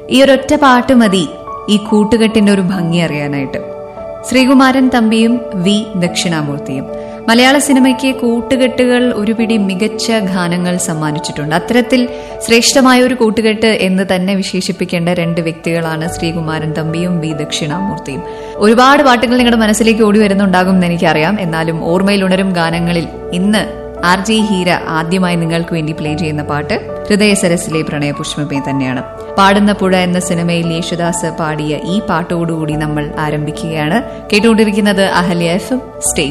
ഈ ഒരൊറ്റ പാട്ട് മതി ഈ കൂട്ടുകെട്ടിന്റെ ഒരു ഭംഗി അറിയാനായിട്ട് ശ്രീകുമാരൻ തമ്പിയും വി ദക്ഷിണാമൂർത്തിയും മലയാള സിനിമയ്ക്ക് കൂട്ടുകെട്ടുകൾ ഒരു പിടി മികച്ച ഗാനങ്ങൾ സമ്മാനിച്ചിട്ടുണ്ട് അത്തരത്തിൽ ശ്രേഷ്ഠമായ ഒരു കൂട്ടുകെട്ട് എന്ന് തന്നെ വിശേഷിപ്പിക്കേണ്ട രണ്ട് വ്യക്തികളാണ് ശ്രീകുമാരൻ തമ്പിയും വി ദക്ഷിണാമൂർത്തിയും ഒരുപാട് പാട്ടുകൾ നിങ്ങളുടെ മനസ്സിലേക്ക് ഓടി വരുന്നുണ്ടാകും എന്ന് എനിക്കറിയാം എന്നാലും ഓർമ്മയിൽ ഉണരും ഗാനങ്ങളിൽ ഇന്ന് ആർ ജെ ഹീര ആദ്യമായി നിങ്ങൾക്ക് വേണ്ടി പ്ലേ ചെയ്യുന്ന പാട്ട് ഹൃദയസരസിലെ പ്രണയപുഷ്പമേ തന്നെയാണ് പാടുന്ന പുഴ എന്ന സിനിമയിൽ യേശുദാസ് പാടിയ ഈ പാട്ടോടുകൂടി നമ്മൾ ആരംഭിക്കുകയാണ് കേട്ടുകൊണ്ടിരിക്കുന്നത് അഹല്യ എഫ് എം സ്റ്റേ